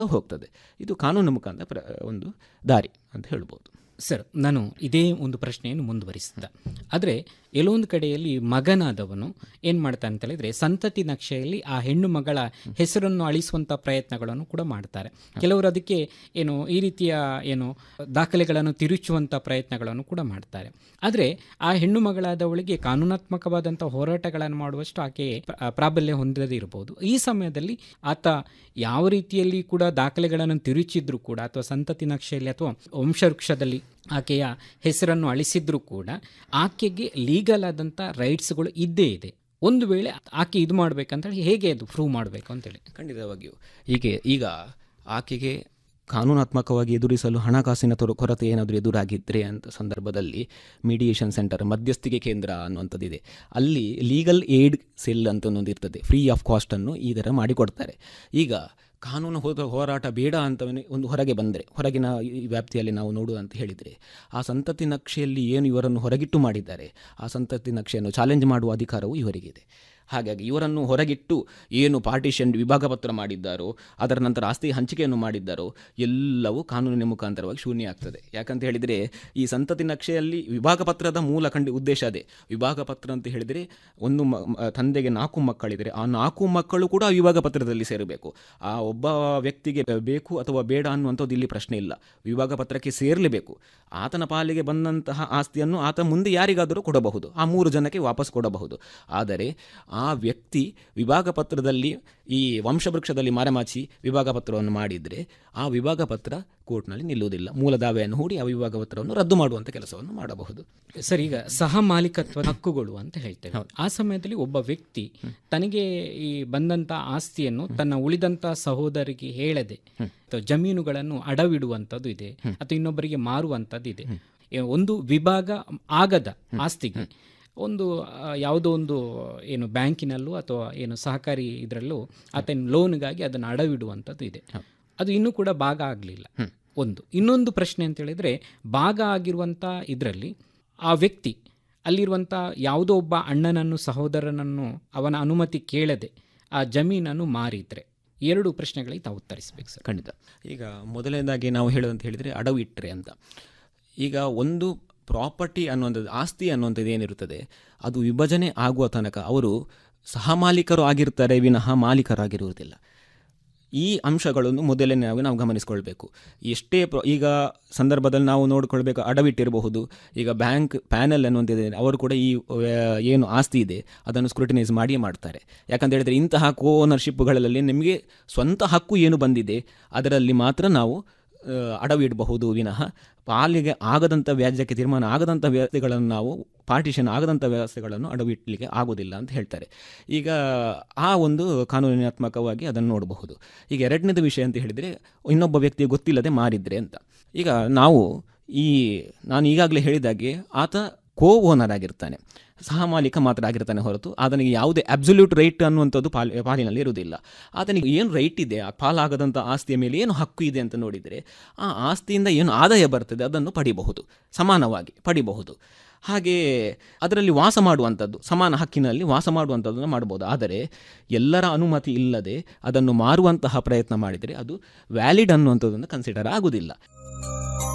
ಹೋಗ್ತದೆ ಇದು ಕಾನೂನು ಮುಖಾಂತರ ಪ್ರ ಒಂದು ದಾರಿ ಅಂತ ಹೇಳ್ಬೋದು ಸರ್ ನಾನು ಇದೇ ಒಂದು ಪ್ರಶ್ನೆಯನ್ನು ಮುಂದುವರಿಸಿದ ಆದರೆ ಎಲ್ಲೊಂದು ಕಡೆಯಲ್ಲಿ ಮಗನಾದವನು ಏನು ಮಾಡ್ತಾನೆ ಅಂತ ಹೇಳಿದ್ರೆ ಸಂತತಿ ನಕ್ಷೆಯಲ್ಲಿ ಆ ಹೆಣ್ಣು ಮಗಳ ಹೆಸರನ್ನು ಅಳಿಸುವಂಥ ಪ್ರಯತ್ನಗಳನ್ನು ಕೂಡ ಮಾಡ್ತಾರೆ ಕೆಲವರು ಅದಕ್ಕೆ ಏನು ಈ ರೀತಿಯ ಏನು ದಾಖಲೆಗಳನ್ನು ತಿರುಚುವಂಥ ಪ್ರಯತ್ನಗಳನ್ನು ಕೂಡ ಮಾಡ್ತಾರೆ ಆದರೆ ಆ ಹೆಣ್ಣು ಮಗಳಾದವಳಿಗೆ ಕಾನೂನಾತ್ಮಕವಾದಂಥ ಹೋರಾಟಗಳನ್ನು ಮಾಡುವಷ್ಟು ಆಕೆ ಪ್ರ- ಪ್ರಾಬಲ್ಯ ಹೊಂದದೇ ಇರಬಹುದು ಈ ಸಮಯದಲ್ಲಿ ಆತ ಯಾವ ರೀತಿಯಲ್ಲಿ ಕೂಡ ದಾಖಲೆಗಳನ್ನು ತಿರುಚಿದ್ರು ಕೂಡ ಅಥವಾ ಸಂತತಿ ನಕ್ಷೆಯಲ್ಲಿ ಅಥವಾ ವಂಶವೃಕ್ಷದಲ್ಲಿ ಆಕೆಯ ಹೆಸರನ್ನು ಅಳಿಸಿದ್ರೂ ಕೂಡ ಆಕೆಗೆ ಲೀಗಲ್ ಆದಂಥ ರೈಟ್ಸ್ಗಳು ಇದ್ದೇ ಇದೆ ಒಂದು ವೇಳೆ ಆಕೆ ಇದು ಮಾಡ್ಬೇಕಂತೇಳಿ ಹೇಗೆ ಅದು ಪ್ರೂವ್ ಮಾಡಬೇಕು ಅಂತೇಳಿ ಖಂಡಿತವಾಗಿಯೂ ಹೀಗೆ ಈಗ ಆಕೆಗೆ ಕಾನೂನಾತ್ಮಕವಾಗಿ ಎದುರಿಸಲು ಹಣಕಾಸಿನ ತೊರ ಕೊರತೆ ಏನಾದರೂ ಎದುರಾಗಿದ್ದರೆ ಅಂತ ಸಂದರ್ಭದಲ್ಲಿ ಮೀಡಿಯೇಷನ್ ಸೆಂಟರ್ ಮಧ್ಯಸ್ಥಿಕೆ ಕೇಂದ್ರ ಅನ್ನುವಂಥದ್ದಿದೆ ಅಲ್ಲಿ ಲೀಗಲ್ ಏಡ್ ಸೆಲ್ ಅಂತ ಒಂದು ಇರ್ತದೆ ಫ್ರೀ ಆಫ್ ಕಾಸ್ಟನ್ನು ಈ ಥರ ಮಾಡಿಕೊಡ್ತಾರೆ ಈಗ ಕಾನೂನು ಹೋದ ಹೋರಾಟ ಬೇಡ ಅಂತವೇ ಒಂದು ಹೊರಗೆ ಬಂದರೆ ಹೊರಗಿನ ಈ ವ್ಯಾಪ್ತಿಯಲ್ಲಿ ನಾವು ನೋಡು ಅಂತ ಹೇಳಿದರೆ ಆ ಸಂತತಿ ನಕ್ಷೆಯಲ್ಲಿ ಏನು ಇವರನ್ನು ಹೊರಗಿಟ್ಟು ಮಾಡಿದ್ದಾರೆ ಆ ಸಂತತಿ ನಕ್ಷೆಯನ್ನು ಚಾಲೆಂಜ್ ಮಾಡುವ ಅಧಿಕಾರವು ಇವರಿಗಿದೆ ಹಾಗಾಗಿ ಇವರನ್ನು ಹೊರಗಿಟ್ಟು ಏನು ಪಾರ್ಟಿಷನ್ ವಿಭಾಗ ಪತ್ರ ಮಾಡಿದ್ದಾರೋ ಅದರ ನಂತರ ಆಸ್ತಿ ಹಂಚಿಕೆಯನ್ನು ಮಾಡಿದ್ದಾರೋ ಎಲ್ಲವೂ ಕಾನೂನಿನ ಮುಖಾಂತರವಾಗಿ ಶೂನ್ಯ ಆಗ್ತದೆ ಯಾಕಂತ ಹೇಳಿದರೆ ಈ ಸಂತತಿ ನಕ್ಷೆಯಲ್ಲಿ ವಿಭಾಗ ಪತ್ರದ ಮೂಲ ಕಂಡು ಉದ್ದೇಶ ಅದೇ ವಿಭಾಗ ಪತ್ರ ಅಂತ ಹೇಳಿದರೆ ಒಂದು ಮ ಮ- ತಂದೆಗೆ ನಾಲ್ಕು ಮಕ್ಕಳಿದ್ದಾರೆ ಆ ನಾಲ್ಕು ಮಕ್ಕಳು ಕೂಡ ಆ ವಿಭಾಗ ಪತ್ರದಲ್ಲಿ ಸೇರಬೇಕು ಆ ಒಬ್ಬ ವ್ಯಕ್ತಿಗೆ ಬೇಕು ಅಥವಾ ಬೇಡ ಅನ್ನುವಂಥದ್ದು ಇಲ್ಲಿ ಪ್ರಶ್ನೆ ಇಲ್ಲ ವಿಭಾಗ ಪತ್ರಕ್ಕೆ ಸೇರಲೇಬೇಕು ಆತನ ಪಾಲಿಗೆ ಬಂದಂತಹ ಆಸ್ತಿಯನ್ನು ಆತ ಮುಂದೆ ಯಾರಿಗಾದರೂ ಕೊಡಬಹುದು ಆ ಮೂರು ಜನಕ್ಕೆ ವಾಪಸ್ ಕೊಡಬಹುದು ಆದರೆ ಆ ವ್ಯಕ್ತಿ ವಿಭಾಗ ಪತ್ರದಲ್ಲಿ ಈ ವಂಶವೃಕ್ಷದಲ್ಲಿ ಮರೆಮಾಚಿ ವಿಭಾಗ ಪತ್ರವನ್ನು ಮಾಡಿದರೆ ಆ ವಿಭಾಗ ಪತ್ರ ಕೋರ್ಟ್ನಲ್ಲಿ ನಿಲ್ಲುವುದಿಲ್ಲ ಮೂಲ ದಾವೆಯನ್ನು ಹೂಡಿ ಆ ವಿಭಾಗ ಪತ್ರವನ್ನು ರದ್ದು ಮಾಡುವಂಥ ಕೆಲಸವನ್ನು ಮಾಡಬಹುದು ಸರ್ ಈಗ ಸಹ ಮಾಲೀಕತ್ವದ ಹಕ್ಕುಗಳು ಅಂತ ಹೇಳ್ತೇವೆ ಆ ಸಮಯದಲ್ಲಿ ಒಬ್ಬ ವ್ಯಕ್ತಿ ತನಗೆ ಈ ಬಂದಂತ ಆಸ್ತಿಯನ್ನು ತನ್ನ ಉಳಿದಂತ ಸಹೋದರಿಗೆ ಹೇಳದೆ ಅಥವಾ ಜಮೀನುಗಳನ್ನು ಅಡವಿಡುವಂಥದ್ದು ಇದೆ ಅಥವಾ ಇನ್ನೊಬ್ಬರಿಗೆ ಮಾರುವಂಥದ್ದು ಇದೆ ಏ- ಒಂದು ವಿಭಾಗ ಆಗದ ಆಸ್ತಿಗೆ ಒಂದು ಆ, ಯಾವುದೋ ಒಂದು ಏನು ಬ್ಯಾಂಕಿನಲ್ಲೂ ಅಥವಾ ಏನು ಸಹಕಾರಿ ಇದರಲ್ಲೂ ಆತನ ಲೋನ್ಗಾಗಿ ಅದನ್ನು ಅಡವಿಡುವಂಥದ್ದು ಇದೆ ಅದು ಇನ್ನೂ ಕೂಡ ಭಾಗ ಆಗಲಿಲ್ಲ ಒಂದು ಇನ್ನೊಂದು ಪ್ರಶ್ನೆ ಅಂತ ಹೇಳಿದ್ರೆ ಭಾಗ ಆಗಿರುವಂಥ ಇದರಲ್ಲಿ ಆ ವ್ಯಕ್ತಿ ಅಲ್ಲಿರುವಂಥ ಯಾವುದೋ ಒಬ್ಬ ಅಣ್ಣನನ್ನು ಸಹೋದರನನ್ನು ಅವನ ಅನುಮತಿ ಕೇಳದೆ ಆ ಜಮೀನನ್ನು ಮಾರಿದ್ರೆ ಎರಡು ಪ್ರಶ್ನೆಗಳಿಗೆ ತಾವು ಉತ್ತರಿಸಬೇಕು ಸರ್ ಖಂಡಿತ ಈಗ ಮೊದಲನೇದಾಗಿ ನಾವು ಹೇಳೋದಂತ ಹೇಳಿದರೆ ಅಡವು ಇಟ್ಟರೆ ಅಂತ ಈಗ ಒಂದು ಪ್ರಾಪರ್ಟಿ ಅನ್ನುವಂಥದ್ದು ಆಸ್ತಿ ಅನ್ನುವಂಥದ್ದು ಏನಿರುತ್ತದೆ ಅದು ವಿಭಜನೆ ಆಗುವ ತನಕ ಅವರು ಸಹಮಾಲೀಕರು ಆಗಿರ್ತಾರೆ ವಿನಃ ಮಾಲೀಕರಾಗಿರುವುದಿಲ್ಲ ಈ ಅಂಶಗಳನ್ನು ಮೊದಲನೇಯಾಗಿ ನಾವು ಗಮನಿಸ್ಕೊಳ್ಬೇಕು ಎಷ್ಟೇ ಪ್ರ ಈಗ ಸಂದರ್ಭದಲ್ಲಿ ನಾವು ನೋಡಿಕೊಳ್ಬೇಕು ಅಡವಿಟ್ಟಿರಬಹುದು ಈಗ ಬ್ಯಾಂಕ್ ಪ್ಯಾನೆಲ್ ಅನ್ನುವಂಥದ್ದು ಅವರು ಕೂಡ ಈ ಆ, ಏನು ಆಸ್ತಿ ಇದೆ ಅದನ್ನು ಸ್ಕ್ರೂಟಿನೈಸ್ ಮಾಡಿಯೇ ಮಾಡ್ತಾರೆ ಯಾಕಂತ ಹೇಳಿದರೆ ಇಂತಹ ಕೋ ಓನರ್ಶಿಪ್ಗಳಲ್ಲಿ ನಿಮಗೆ ಸ್ವಂತ ಹಕ್ಕು ಏನು ಬಂದಿದೆ ಅದರಲ್ಲಿ ಮಾತ್ರ ನಾವು ಆ, ಅಡವಿಡಬಹುದು ವಿನಃ ಪಾಲಿಗೆ ಆಗದಂಥ ವ್ಯಾಜ್ಯಕ್ಕೆ ತೀರ್ಮಾನ ಆಗದಂಥ ವ್ಯವಸ್ಥೆಗಳನ್ನು ನಾವು ಪಾರ್ಟಿಷನ್ ಆಗದಂಥ ವ್ಯವಸ್ಥೆಗಳನ್ನು ಅಡವಿಡಲಿಕ್ಕೆ ಆಗೋದಿಲ್ಲ ಅಂತ ಹೇಳ್ತಾರೆ ಈಗ ಆ ಒಂದು ಕಾನೂನಾತ್ಮಕವಾಗಿ ಅದನ್ನು ನೋಡಬಹುದು ಈಗ ಎರಡನೇದು ವಿಷಯ ಅಂತ ಹೇಳಿದರೆ ಇನ್ನೊಬ್ಬ ವ್ಯಕ್ತಿಗೆ ಗೊತ್ತಿಲ್ಲದೆ ಮಾರಿದ್ರೆ ಅಂತ ಈಗ ನಾವು ಈ ನಾನು ಈಗಾಗಲೇ ಹೇಳಿದಾಗೆ ಆತ ಕೋ ಓನರ್ ಆಗಿರ್ತಾನೆ ಸಹ ಮಾಲೀಕ ಮಾತ್ರ ಆಗಿರ್ತಾನೆ ಹೊರತು ಆತನಿಗೆ ಯಾವುದೇ ಅಬ್ಸಲ್ಯೂಟ್ ರೈಟ್ ಅನ್ನುವಂಥದ್ದು ಪಾಲ್ ಪಾಲಿನಲ್ಲಿ ಇರುವುದಿಲ್ಲ ಆತನಿಗೆ ಏನು ರೈಟ್ ಇದೆ ಆ ಪಾಲಾಗದಂಥ ಆಸ್ತಿಯ ಮೇಲೆ ಏನು ಹಕ್ಕು ಇದೆ ಅಂತ ನೋಡಿದರೆ ಆ ಆಸ್ತಿಯಿಂದ ಏನು ಆದಾಯ ಬರ್ತದೆ ಅದನ್ನು ಪಡಿಬಹುದು ಸಮಾನವಾಗಿ ಪಡಿಬಹುದು ಹಾಗೆ ಅದರಲ್ಲಿ ವಾಸ ಮಾಡುವಂಥದ್ದು ಸಮಾನ ಹಕ್ಕಿನಲ್ಲಿ ವಾಸ ಮಾಡುವಂಥದ್ದನ್ನು ಮಾಡ್ಬೋದು ಆದರೆ ಎಲ್ಲರ ಅನುಮತಿ ಇಲ್ಲದೆ ಅದನ್ನು ಮಾರುವಂತಹ ಪ್ರಯತ್ನ ಮಾಡಿದರೆ ಅದು ವ್ಯಾಲಿಡ್ ಅನ್ನುವಂಥದ್ದನ್ನು ಕನ್ಸಿಡರ್ ಆಗುವುದಿಲ್ಲ